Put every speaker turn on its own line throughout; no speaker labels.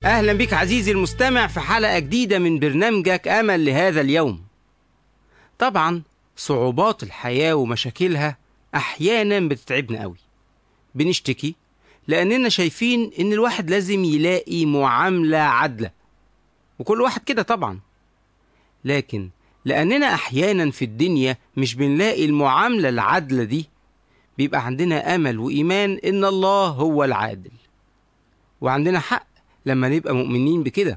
أهلا بك عزيزي المستمع في حلقة جديدة من برنامجك أمل لهذا اليوم. طبعا صعوبات الحياة ومشاكلها أحيانا بتتعبنا قوي. بنشتكي لأننا شايفين إن الواحد لازم يلاقي معاملة عادلة. وكل واحد كده طبعا. لكن لأننا أحيانا في الدنيا مش بنلاقي المعاملة العادلة دي بيبقى عندنا أمل وإيمان إن الله هو العادل. وعندنا حق لما نبقى مؤمنين بكده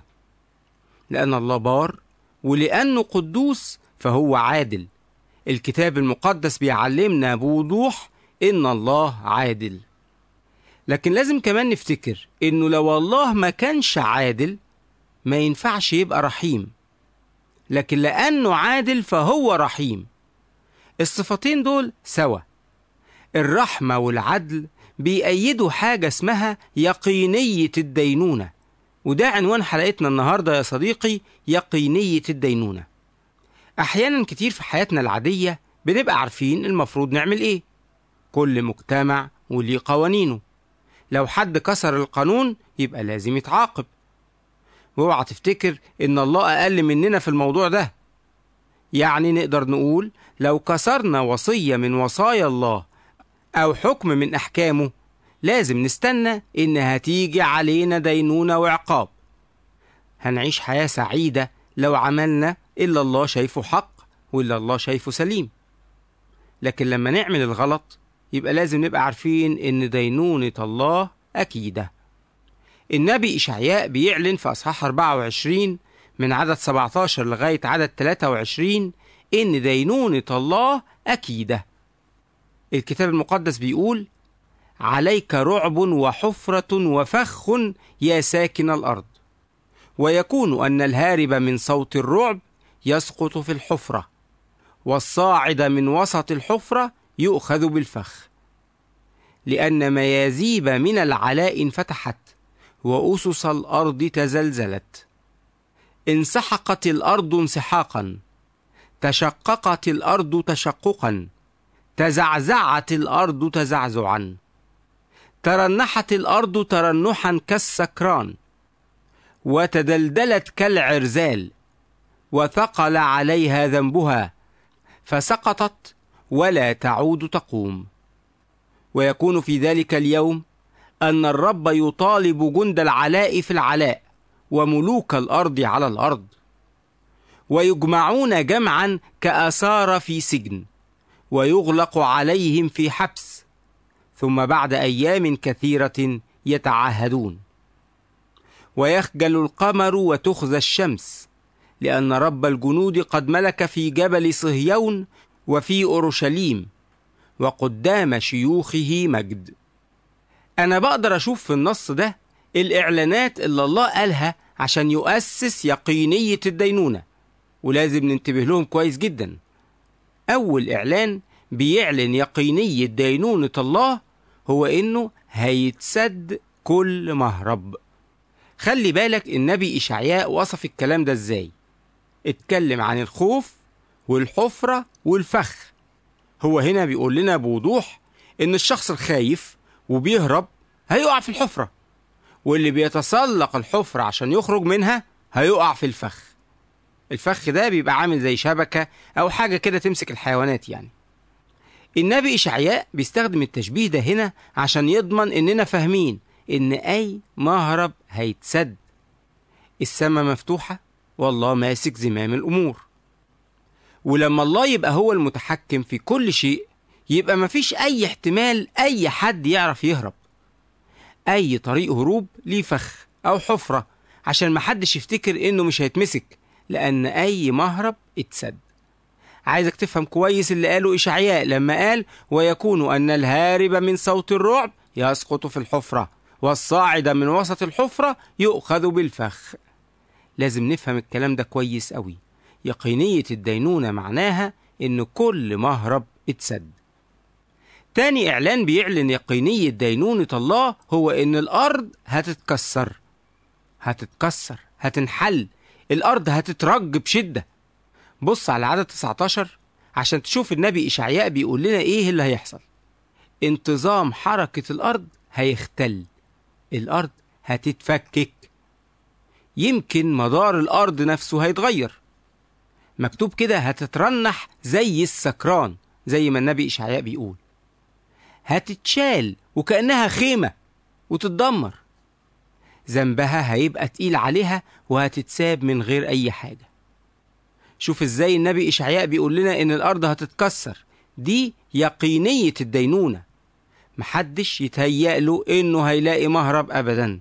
لأن الله بار ولأنه قدوس فهو عادل الكتاب المقدس بيعلمنا بوضوح إن الله عادل لكن لازم كمان نفتكر إنه لو الله ما كانش عادل ما ينفعش يبقى رحيم لكن لأنه عادل فهو رحيم الصفتين دول سوا الرحمة والعدل بيأيدوا حاجة اسمها يقينية الدينونة وده عنوان حلقتنا النهاردة يا صديقي يقينية الدينونة أحيانا كتير في حياتنا العادية بنبقى عارفين المفروض نعمل إيه كل مجتمع وليه قوانينه لو حد كسر القانون يبقى لازم يتعاقب واوعى تفتكر إن الله أقل مننا في الموضوع ده يعني نقدر نقول لو كسرنا وصية من وصايا الله أو حكم من أحكامه لازم نستنى إن هتيجي علينا دينونة وعقاب هنعيش حياة سعيدة لو عملنا إلا الله شايفه حق وإلا الله شايفه سليم لكن لما نعمل الغلط يبقى لازم نبقى عارفين إن دينونة الله أكيدة النبي إشعياء بيعلن في أصحاح 24 من عدد 17 لغاية عدد 23 إن دينونة الله أكيده الكتاب المقدس بيقول عليك رعب وحفرة وفخ يا ساكن الأرض ويكون أن الهارب من صوت الرعب يسقط في الحفرة والصاعد من وسط الحفرة يؤخذ بالفخ لأن ميازيب من العلاء انفتحت وأسس الأرض تزلزلت انسحقت الأرض انسحاقا تشققت الأرض تشققا تزعزعت الارض تزعزعا ترنحت الارض ترنحا كالسكران وتدلدلت كالعرزال وثقل عليها ذنبها فسقطت ولا تعود تقوم ويكون في ذلك اليوم ان الرب يطالب جند العلاء في العلاء وملوك الارض على الارض ويجمعون جمعا كاسار في سجن ويغلق عليهم في حبس ثم بعد ايام كثيره يتعاهدون ويخجل القمر وتخزى الشمس لان رب الجنود قد ملك في جبل صهيون وفي اورشليم وقدام شيوخه مجد انا بقدر اشوف في النص ده الاعلانات اللي الله قالها عشان يؤسس يقينيه الدينونه ولازم ننتبه لهم كويس جدا أول إعلان بيعلن يقينية دينونة الله هو إنه هيتسد كل مهرب خلي بالك النبي إشعياء وصف الكلام ده إزاي اتكلم عن الخوف والحفرة والفخ هو هنا بيقول لنا بوضوح إن الشخص الخايف وبيهرب هيقع في الحفرة واللي بيتسلق الحفرة عشان يخرج منها هيقع في الفخ الفخ ده بيبقى عامل زي شبكة أو حاجة كده تمسك الحيوانات يعني النبي إشعياء بيستخدم التشبيه ده هنا عشان يضمن إننا فاهمين إن أي مهرب هيتسد السماء مفتوحة والله ماسك زمام الأمور ولما الله يبقى هو المتحكم في كل شيء يبقى مفيش أي احتمال أي حد يعرف يهرب أي طريق هروب ليه فخ أو حفرة عشان محدش يفتكر إنه مش هيتمسك لأن أي مهرب اتسد عايزك تفهم كويس اللي قاله إشعياء لما قال ويكون أن الهارب من صوت الرعب يسقط في الحفرة والصاعد من وسط الحفرة يؤخذ بالفخ لازم نفهم الكلام ده كويس قوي يقينية الدينونة معناها إن كل مهرب اتسد تاني إعلان بيعلن يقينية دينونة الله هو إن الأرض هتتكسر هتتكسر هتنحل الأرض هتترج بشدة بص على عدد 19 عشان تشوف النبي إشعياء بيقول لنا إيه اللي هيحصل انتظام حركة الأرض هيختل الأرض هتتفكك يمكن مدار الأرض نفسه هيتغير مكتوب كده هتترنح زي السكران زي ما النبي إشعياء بيقول هتتشال وكأنها خيمة وتتدمر ذنبها هيبقى تقيل عليها وهتتساب من غير أي حاجة شوف ازاي النبي إشعياء بيقول لنا إن الأرض هتتكسر دي يقينية الدينونة محدش يتهيأ له إنه هيلاقي مهرب أبدا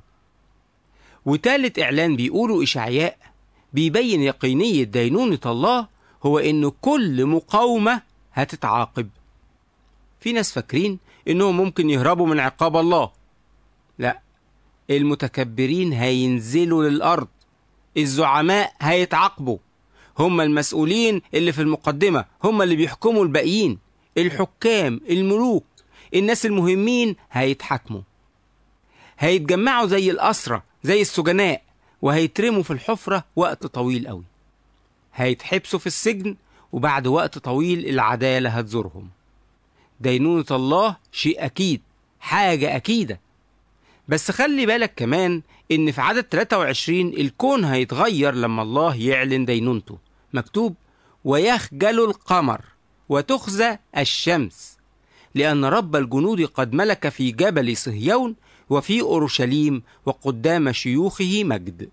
وتالت إعلان بيقوله إشعياء بيبين يقينية دينونة الله هو إن كل مقاومة هتتعاقب في ناس فاكرين إنهم ممكن يهربوا من عقاب الله لا المتكبرين هينزلوا للأرض الزعماء هيتعاقبوا هم المسؤولين اللي في المقدمة هم اللي بيحكموا الباقيين الحكام الملوك الناس المهمين هيتحاكموا هيتجمعوا زي الأسرة زي السجناء وهيترموا في الحفرة وقت طويل قوي هيتحبسوا في السجن وبعد وقت طويل العدالة هتزورهم دينونة الله شيء أكيد حاجة أكيدة بس خلي بالك كمان إن في عدد 23 الكون هيتغير لما الله يعلن دينونته مكتوب ويخجل القمر وتخزى الشمس لأن رب الجنود قد ملك في جبل صهيون وفي أورشليم وقدام شيوخه مجد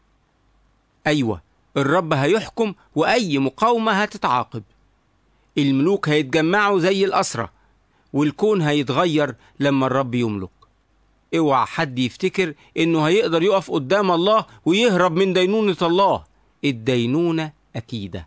أيوة الرب هيحكم وأي مقاومة هتتعاقب الملوك هيتجمعوا زي الأسرة والكون هيتغير لما الرب يملك اوعى حد يفتكر انه هيقدر يقف قدام الله ويهرب من دينونة الله الدينونة أكيدة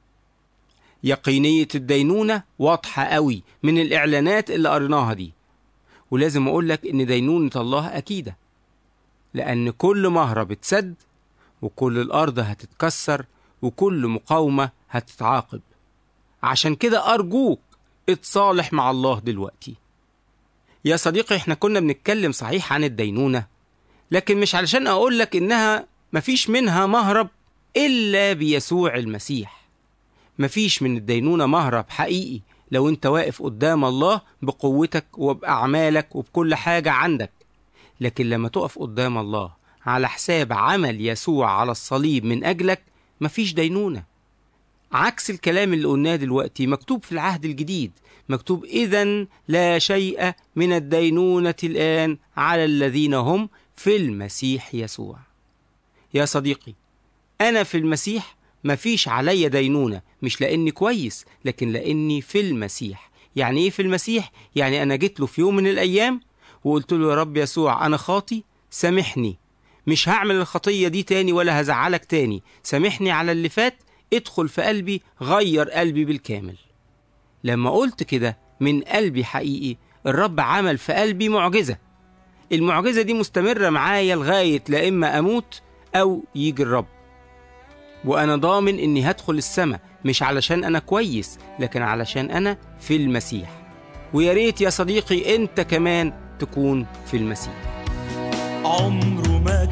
يقينية الدينونة واضحة قوي من الإعلانات اللي قريناها دي ولازم أقول لك إن دينونة الله أكيدة لأن كل مهرب اتسد وكل الأرض هتتكسر وكل مقاومة هتتعاقب عشان كده أرجوك اتصالح مع الله دلوقتي يا صديقي احنا كنا بنتكلم صحيح عن الدينونة لكن مش علشان أقول لك إنها مفيش منها مهرب إلا بيسوع المسيح مفيش من الدينونة مهرب حقيقي لو انت واقف قدام الله بقوتك وبأعمالك وبكل حاجة عندك لكن لما تقف قدام الله على حساب عمل يسوع على الصليب من أجلك مفيش دينونة عكس الكلام اللي قلناه دلوقتي مكتوب في العهد الجديد مكتوب إذا لا شيء من الدينونة الآن على الذين هم في المسيح يسوع يا صديقي أنا في المسيح مفيش عليا دينونة مش لأني كويس لكن لأني في المسيح يعني إيه في المسيح؟ يعني أنا جيت له في يوم من الأيام وقلت له يا رب يسوع أنا خاطي سامحني مش هعمل الخطية دي تاني ولا هزعلك تاني سامحني على اللي فات ادخل في قلبي غير قلبي بالكامل لما قلت كده من قلبي حقيقي الرب عمل في قلبي معجزة المعجزة دي مستمرة معايا لغاية لا إما أموت أو يجي الرب وأنا ضامن إني هدخل السماء مش علشان أنا كويس لكن علشان أنا في المسيح ويا ريت يا صديقي أنت كمان تكون في المسيح
عمره ما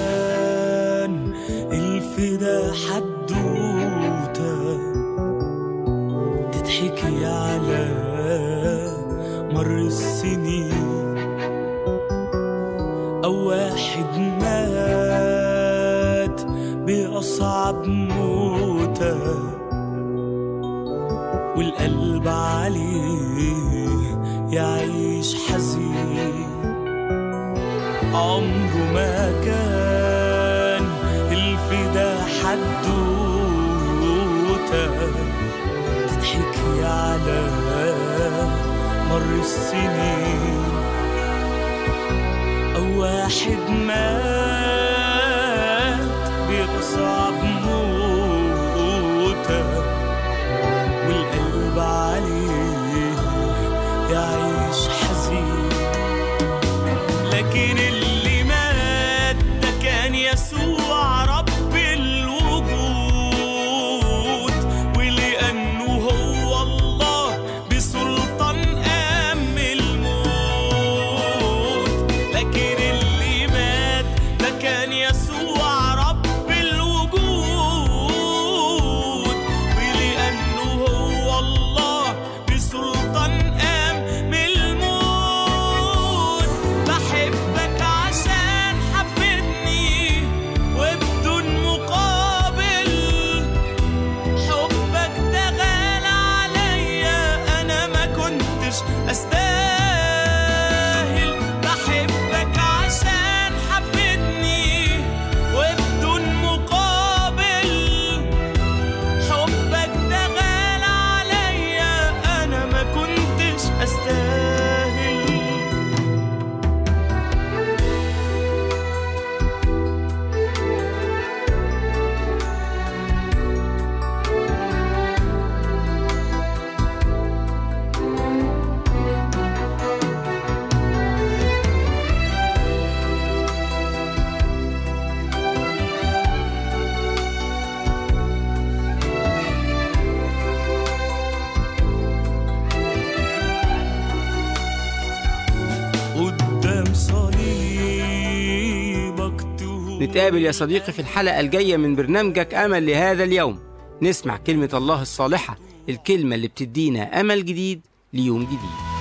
كان الفدا حدوته تضحكي على مر السنين أو واحد مات بأصعب موته والقلب عليه يعيش حزين عمره ما كان الفدا حدوته تضحكي على مر السنين أو واحد مات بأصعب موته والقلب عليه يعيش حزين لكن اللي مات ده كان يسوع رب الوجود ولأنه هو الله بسلطان قام الموت لكن اللي مات ده كان يسوع رب الوجود ولأنه هو الله بسلطان قام الموت بحبك عشان حبتني
نتقابل يا صديقي في الحلقة الجاية من برنامجك أمل لهذا اليوم نسمع كلمة الله الصالحة الكلمة اللي بتدينا أمل جديد ليوم جديد